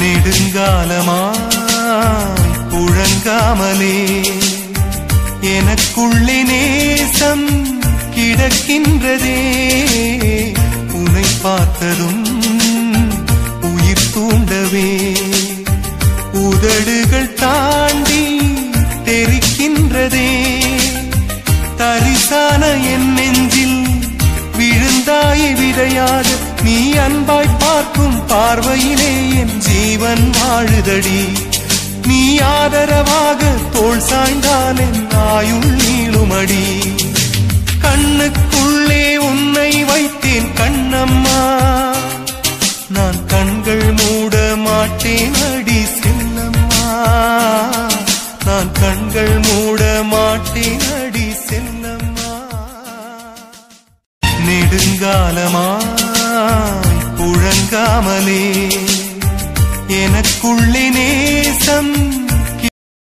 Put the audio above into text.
நெடுங்காலமாய் புழங்காமலே எனக்குள்ளே நேசம் கிடக்கின்றதே உன்னை பார்த்ததும் உயிர் தூண்டவே உதடுகள் தாண்டி தெரிக்கின்றதே தரிசான என் நெஞ்சில் விழுந்தாய் விதையாக நீ அன்பாய் பார்க்கும் பார்வையிலே என் ஜீவன் வாழுதடி நீ ஆதரவாக தோள் சாய்ந்தால் என் ஆயுள் நீளுமடி கண்ணுக்குள்ளே உன்னை வைத்தேன் கண்ணம்மா நான் கண்கள் மூட மாட்டேன் அடி செல்லம்மா நான் கண்கள் மூட மாட்டேன் அடி செல்லம்மா நெடுங்காலமாய் புழங்காமலே எனக்குள்ளே நேசம்